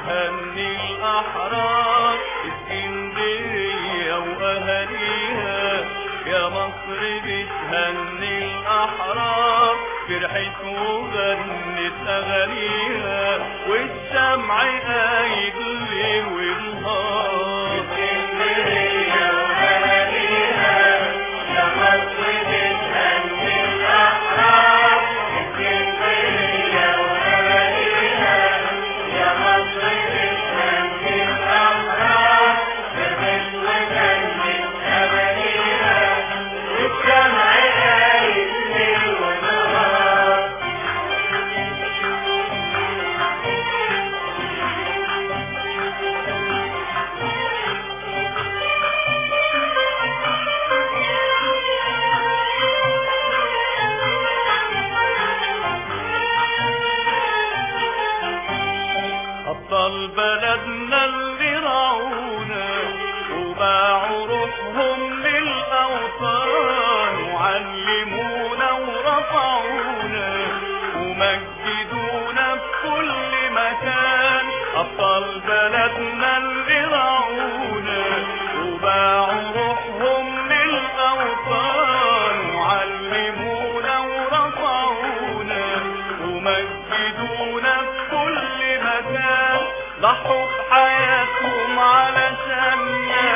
بتهني الأحرار اسكندرية وأهاليها يا مصر بتهني الأحرار فرحت وغنت أغانيها والشمع قايد ليل ونهار اسكندرية وأهاليها يا مصر بتهني الأحرار اسكندرية وأهاليها يا مصر بتهني الأحرار فرحت وغنت أغانيها والشمع قايد ليل ونهار أبطال بلدنا اللي رعونا وباعوا روحهم للأوطان وعلمونا ورفعونا ومجدونا في كل مكان أبطال بلدنا اللي رعونا وباعوا روحهم للأوطان وعلمونا ورفعونا ومجدونا في كل مكان ضحوا بحياتهم علشاننا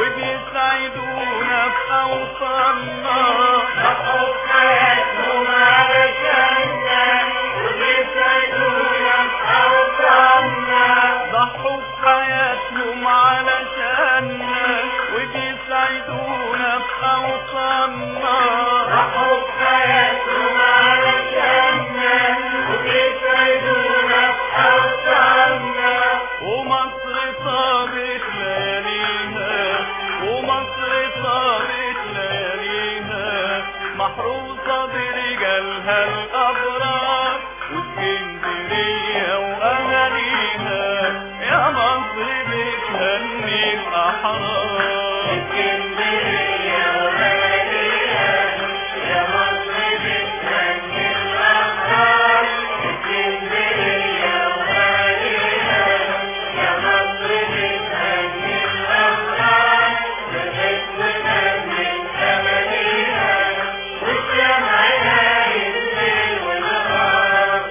وبيسعدونا في أوطاننا ضحوا بحياتهم علشاننا وبيسعدونا بأوطاننا ضحوا بحياتهم علشاننا وبيسعدونا في أوطاننا ضحوا بحياتهم علشاننا وبيسعدونا بأوطاننا ومصر طابت لياليها ومصر طابت لياليها محروسة برجالها الأبرار واسكندرية وأهاليها يا مصر بتهني الأحرار اسكندرية وأهاليها يا مصر بتهني الأحرار اسكندرية وأهاليها يا مصر بتهني الأحرار بحب نهني أمانيها والشمع هايل ليل ونهار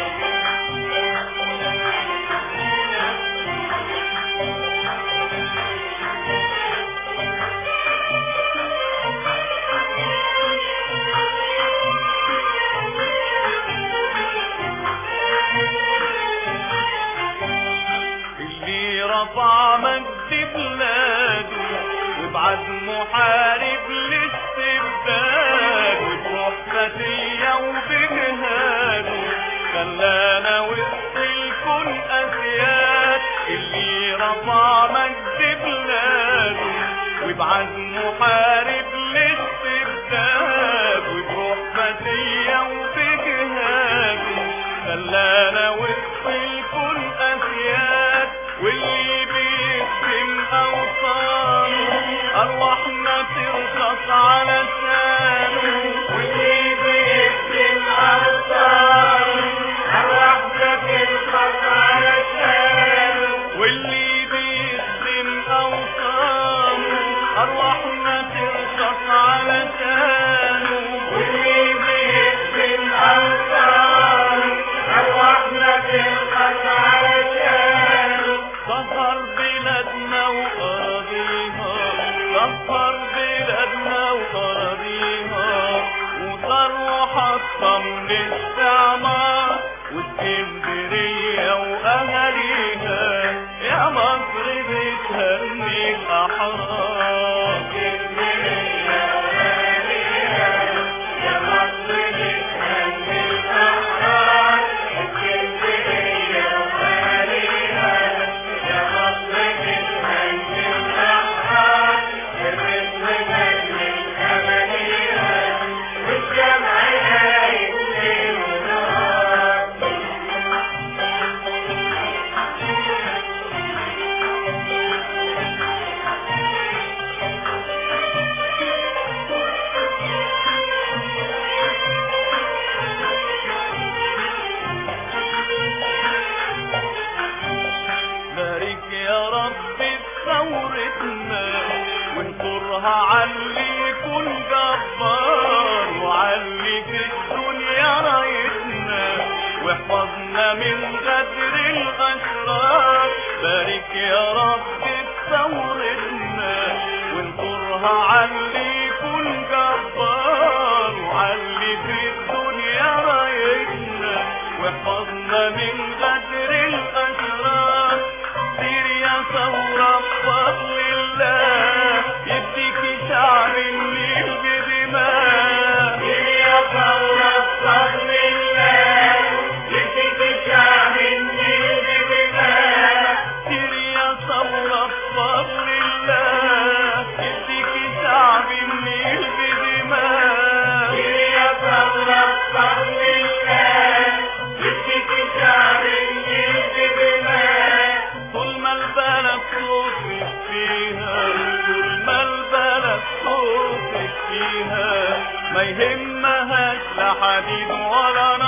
اللي رفع مجد بلاده وبعد محارب للاستبداد وبروح فتية وبجهاده خلانا وسط الكون أسياد اللي رفع مجد بلاده وبعد محارب للاستبداد وبروح فتية وبجهاده خلانا وسط الكون أسياد واللي بيخدم أوطانه أرواحنا ترخص علشانه واللي بيخدم أوطانه أرواحنا ترخص علشانه واللي بيخدم أوطانه أرواحنا ترخص علشانه واللي بيخدم أوطانه أرواحنا ترخص علشانه سهر بلادنا وأراضيها سهر بلادنا وأراضيها وصار وحطم للاستعمار واسكندرية وأهاليها يا مصر بتهني الأحرار اسكندرية وأهاليها يا مصر بتهني الأحرار اسكندرية وأهاليها يا مصر بتهني الأحرار الرزق نجم أمانيها والشمع هايل ليل يا رب بثورتنا وانصرها علي يكون جبار وعلي في الدنيا رايتنا واحفظنا من غدر الاشرار بارك يا رب بثورتنا وانصرها علي يكون جبار وعلي في الدنيا رايتنا واحفظنا من غدر الاشرار سير يا ثورة بفضل الله يديك شعب النيل بدماء سير يا ثورة بفضل الله يديك شعب النيل بدماء سير يا ثورة بفضل الله يديك شعب النيل بدماء سير يا ثورة بفضل الله يديك شعب النيل بدماء طول ما البلد صوتك فيها طول ما البلد صوتك فيها ما يهمهاش لا حديد ولا